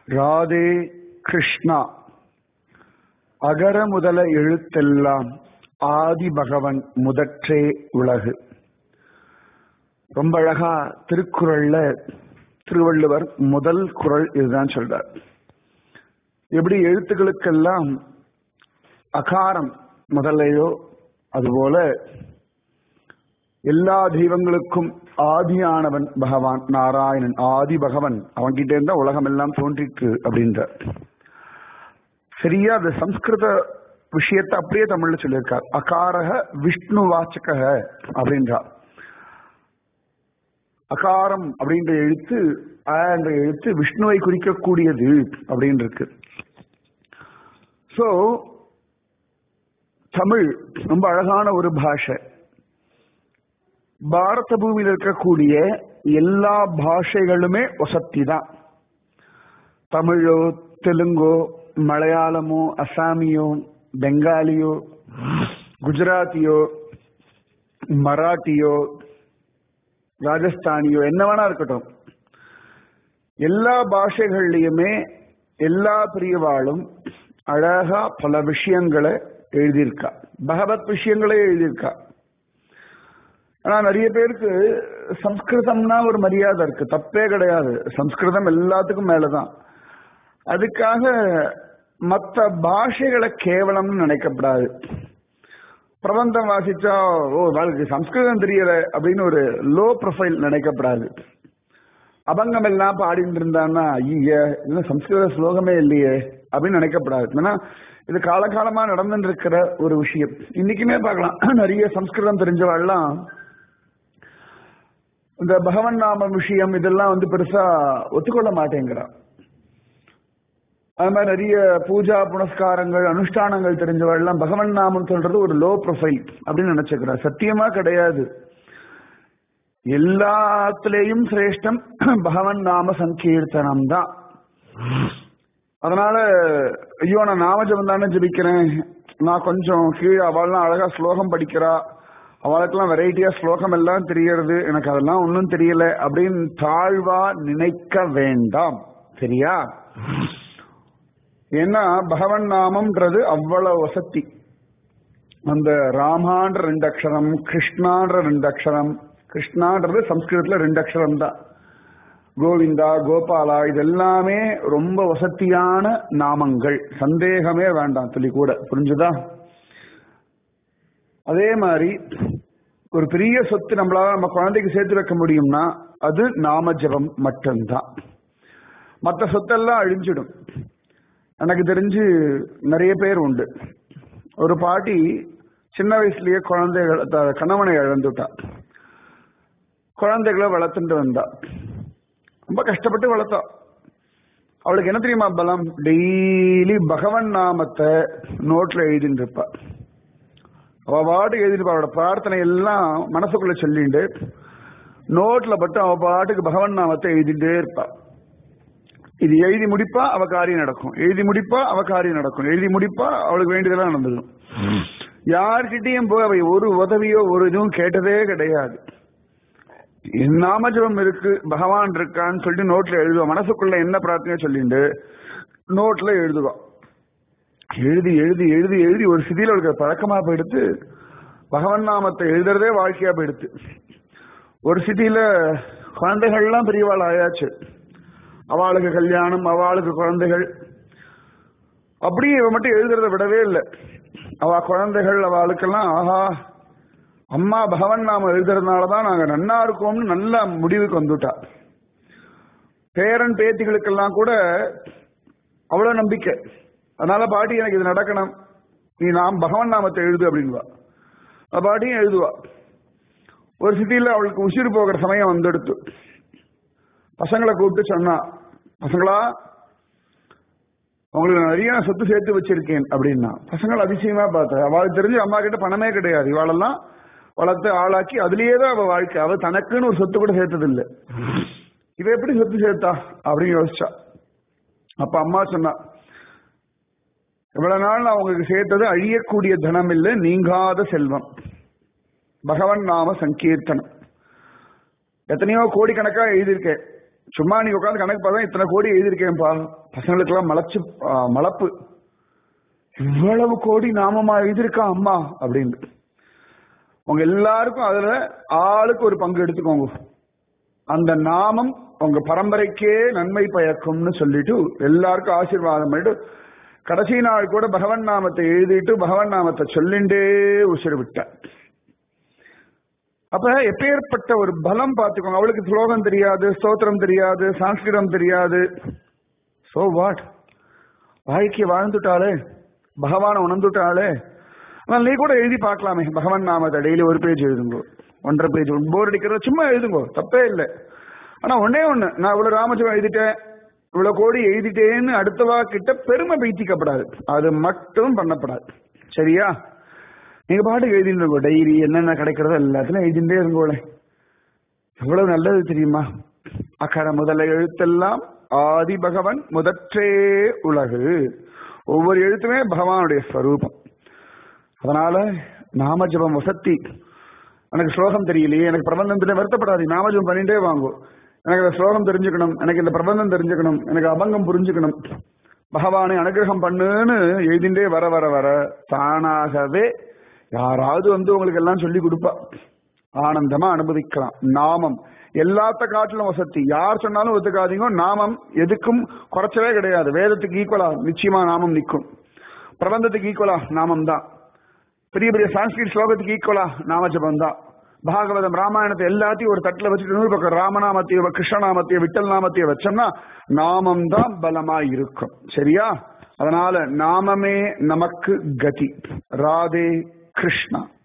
ராதே கிருஷ்ணா அகர முதல எழுத்தெல்லாம் ஆதி பகவன் முதற்றே உலகு ரொம்ப அழகா திருக்குறள்ல திருவள்ளுவர் முதல் குறள் இதுதான் சொல்றார் எப்படி எழுத்துக்களுக்கெல்லாம் அகாரம் முதலையோ அதுபோல எல்லா தெய்வங்களுக்கும் ஆதியானவன் பகவான் நாராயணன் ஆதி பகவன் அவன்கிட்ட இருந்தா உலகம் எல்லாம் தோன்றிட்டு அப்படின்ற சரியா அந்த சம்ஸ்கிருத விஷயத்தை அப்படியே தமிழ்ல சொல்லியிருக்கார் அகாரக விஷ்ணு வாச்சக அப்படின்றார் அகாரம் அப்படின்ற எழுத்து அ என்ற எழுத்து விஷ்ணுவை குறிக்கக்கூடியது அப்படின்னு இருக்கு சோ தமிழ் ரொம்ப அழகான ஒரு பாஷை பாரத பூமியில் இருக்கக்கூடிய எல்லா பாஷைகளுமே வசத்தி தான் தமிழோ தெலுங்கோ மலையாளமோ அசாமியோ பெங்காலியோ குஜராத்தியோ மராட்டியோ ராஜஸ்தானியோ என்ன வேணா இருக்கட்டும் எல்லா பாஷைகள்லயுமே எல்லா பிரியவாளும் அழகா பல விஷயங்களை எழுதியிருக்கா பகவத் விஷயங்களே எழுதியிருக்கா ஆனா நிறைய பேருக்கு சம்ஸ்கிருதம்னா ஒரு மரியாதை இருக்கு தப்பே கிடையாது சம்ஸ்கிருதம் எல்லாத்துக்கும் மேலதான் அதுக்காக மற்ற பாஷைகளை கேவலம்னு நினைக்கப்படாது பிரபந்தம் வாசிச்சா ஓ வாழ்க்கை சம்ஸ்கிருதம் தெரியல அப்படின்னு ஒரு லோ ப்ரொஃபைல் நினைக்கப்படாது அபங்கம் எல்லாம் பாடிட்டு இருந்தான்னா ஐய இன்னும் சம்ஸ்கிருத ஸ்லோகமே இல்லையே அப்படின்னு நினைக்கப்படாது ஏன்னா இது காலகாலமா நடந்துட்டு இருக்கிற ஒரு விஷயம் இன்னைக்குமே பார்க்கலாம் நிறைய சம்ஸ்கிருதம் தெரிஞ்சவாள்லாம் இந்த பகவன் நாம விஷயம் இதெல்லாம் வந்து பெருசா ஒத்துக்கொள்ள மாட்டேங்கிறான் அது மாதிரி நிறைய பூஜா புனஸ்காரங்கள் அனுஷ்டானங்கள் தெரிஞ்சவெல்லாம் பகவன் நாமம் சொல்றது ஒரு லோ ப்ரொஃபைல் அப்படின்னு நினைச்சுக்கிறா சத்தியமா கிடையாது எல்லாத்துலேயும் சிரேஷ்டம் பகவன் நாம சங்கீர்த்தனம் தான் அதனால ஐயோ நான் நாமஜபம் தானே ஜபிக்கிறேன் நான் கொஞ்சம் கீழே அவள்லாம் அழகா ஸ்லோகம் படிக்கிறா அவளுக்கெல்லாம் வெரைட்டியா ஸ்லோகம் எல்லாம் தெரியறது எனக்கு அதெல்லாம் ஒன்றும் தெரியல அப்படின்னு தாழ்வா நினைக்க வேண்டாம் சரியா ஏன்னா பகவன் நாமம்ன்றது அவ்வளவு வசதி அந்த ராமான்ற ரெண்டு அக்ஷரம் கிருஷ்ணான்ற ரெண்டு அக்ஷரம் கிருஷ்ணான்றது சம்ஸ்கிருதத்துல ரெண்டு அக்ஷரம் தான் கோவிந்தா கோபாலா இதெல்லாமே ரொம்ப வசதியான நாமங்கள் சந்தேகமே வேண்டாம் துளி கூட புரிஞ்சுதா அதே மாதிரி ஒரு பெரிய சொத்து நம்மளால நம்ம குழந்தைக்கு சேர்த்து வைக்க முடியும்னா அது நாம ஜபம் மட்டும்தான் மற்ற சொத்தெல்லாம் அழிஞ்சிடும் எனக்கு தெரிஞ்சு நிறைய பேர் உண்டு ஒரு பாட்டி சின்ன வயசுலயே குழந்தைகள் கணவனை இழந்துட்டா குழந்தைகளை வளர்த்துட்டு வந்தா ரொம்ப கஷ்டப்பட்டு வளர்த்தா அவளுக்கு என்ன தெரியுமா பலம் டெய்லி பகவன் நாமத்தை நோட்ல எழுதிட்டு இருப்பா அவ பாட்டுக்கு எழுதிருப்பா அவளோட பிரார்த்தனை எல்லாம் மனசுக்குள்ள சொல்லிட்டு நோட்ல மட்டும் அவ பாட்டுக்கு பகவன் நாமத்தை எழுதிட்டே இருப்பா இது எழுதி முடிப்பா அவ காரியம் நடக்கும் எழுதி முடிப்பா அவ காரியம் நடக்கும் எழுதி முடிப்பா அவளுக்கு வேண்டியதெல்லாம் நடந்துடும் யார்கிட்டயும் போய் அவை ஒரு உதவியோ ஒரு இதுவும் கேட்டதே கிடையாது நாமஜபம் இருக்கு பகவான் இருக்கான்னு சொல்லிட்டு நோட்ல எழுதுவா மனசுக்குள்ள என்ன பிரார்த்தனையோ சொல்லிட்டு நோட்ல எழுதுவா எழுதி எழுதி எழுதி எழுதி ஒரு சிதியில அவளுக்கு பழக்கமா போயிடுத்து பகவன் நாமத்தை எழுதுறதே வாழ்க்கையா போயிடுத்து ஒரு சிட்டியில குழந்தைகள்லாம் பெரியவாள் ஆயாச்சு அவளுக்கு கல்யாணம் அவளுக்கு குழந்தைகள் அப்படியே இவ மட்டும் எழுதுறத விடவே இல்லை அவ குழந்தைகள் அவளுக்கெல்லாம் ஆஹா அம்மா பகவன் நாம எழுதுறதுனாலதான் நாங்க நன்னா இருக்கோம்னு நல்ல முடிவுக்கு வந்துட்டா பேரன் பேத்திகளுக்கெல்லாம் கூட அவ்வளவு நம்பிக்கை அதனால பாட்டி எனக்கு இது நடக்கணும் நீ நாம் பகவன் நாமத்தை எழுது அப்படின்வா பாட்டியும் எழுதுவா ஒரு சிட்டியில அவளுக்கு உசிறு போகிற சமயம் வந்துடுத்து பசங்களை கூப்பிட்டு சொன்னா பசங்களா உங்களுக்கு நிறைய சொத்து சேர்த்து வச்சிருக்கேன் அப்படின்னா பசங்கள் அதிசயமா பார்த்த அவளுக்கு தெரிஞ்சு அம்மா கிட்ட பணமே கிடையாது இவாளெல்லாம் வளர்த்து ஆளாக்கி அதுலயே தான் அவ வாழ்க்கை அவ தனக்குன்னு ஒரு சொத்து கூட சேர்த்தது இல்லை இவ எப்படி சொத்து சேர்த்தா அப்படின்னு யோசிச்சா அப்ப அம்மா சொன்னா இவ்வளவு நாள் நான் உங்களுக்கு சேர்த்தது அழியக்கூடிய தனம் இல்லை நீங்காத செல்வம் பகவன் நாம சங்கீர்த்தனம் எத்தனையோ கோடிக்கணக்கா எழுதியிருக்கேன் சும்மா நீ உட்காந்து கணக்கு பார்த்தா இத்தனை கோடி எழுதியிருக்கேன்ப்பா பசங்களுக்கெல்லாம் மலைச்சு ஆ, மலப்பு இவ்வளவு கோடி நாமமா எழுதியிருக்கான் அம்மா அப்படின்னு உங்க எல்லாருக்கும் அதுல ஆளுக்கு ஒரு பங்கு எடுத்துக்கோங்க அந்த நாமம் உங்க பரம்பரைக்கே நன்மை பயக்கும்னு சொல்லிட்டு எல்லாருக்கும் ஆசீர்வாதம் பண்ணிட்டு கடைசி நாள் கூட பகவன் நாமத்தை எழுதிட்டு பகவன் நாமத்தை சொல்லிண்டே உசிறு விட்டார் அப்ப எப்பேற்பட்ட ஒரு பலம் பார்த்துக்கோங்க அவளுக்கு ஸ்லோகம் தெரியாது ஸ்தோத்திரம் தெரியாது சான்ஸ்கிருதம் தெரியாது சோ வாட் வாழ்க்கையை வாழ்ந்துட்டாளே பகவானை உணர்ந்துட்டாளே ஆனால் நீ கூட எழுதி பார்க்கலாமே பகவான் நாமத்தை டெய்லி ஒரு பேஜ் எழுதுங்கோ ஒன்றரை பேஜ் போர் அடிக்கிறத சும்மா எழுதுங்கோ தப்பே இல்லை ஆனா ஒன்னே ஒண்ணு நான் இவ்வளவு ராமஜபம் எழுதிட்டேன் இவ்வளவு கோடி எழுதிட்டேன்னு அடுத்தவா கிட்ட பெருமை பீத்திக்கப்படாது அது மட்டும் பண்ணப்படாது சரியா நீங்க பாட்டுக்கு எழுதிட்டு இருக்கோ டைரி என்னென்ன கிடைக்கிறதோ எல்லாத்துலயும் எழுதிட்டே இருங்கோளே எவ்வளவு நல்லது தெரியுமா அக்கட முதல்ல எழுத்தெல்லாம் ஆதி பகவன் முதற்றே உலகு ஒவ்வொரு எழுத்துமே பகவானுடைய ஸ்வரூபம் அதனால நாமஜபம் வசத்தி எனக்கு ஸ்லோகம் தெரியலையே எனக்கு பிரபந்தம் தெரிய வருத்தப்படாது நாமஜபம் பண்ணிட்டே வாங்கும் எனக்கு இந்த ஸ்லோகம் தெரிஞ்சுக்கணும் எனக்கு இந்த பிரபந்தம் தெரிஞ்சுக்கணும் எனக்கு அபங்கம் புரிஞ்சுக்கணும் பகவானை அனுகிரகம் பண்ணுன்னு எழுதிண்டே வர வர வர தானாகவே யாராவது வந்து உங்களுக்கு எல்லாம் சொல்லி கொடுப்பா ஆனந்தமா அனுபவிக்கலாம் நாமம் எல்லாத்த காட்டிலும் வசதி யார் சொன்னாலும் ஒத்துக்காதீங்க நாமம் எதுக்கும் குறைச்சவே கிடையாது வேதத்துக்கு ஈக்குவலா நிச்சயமா நாமம் நிற்கும் பிரபந்தத்துக்கு ஈக்குவலா நாமம் தான் பெரிய பெரிய சான்ஸ்கிரிட் ஸ்லோகத்துக்கு ஈக்குவலா நாமஜபம் தான் பாகவதம் ராமாயணத்தை எல்லாத்தையும் ஒரு தட்டுல வச்சுட்டு நூறு பக்கம் ராமநாமத்தையோ கிருஷ்ணநாமத்தையோ விட்டல் நாமத்தையோ வச்சோம்னா நாமம் தான் பலமா இருக்கும் சரியா அதனால நாமமே நமக்கு கதி ராதே கிருஷ்ணா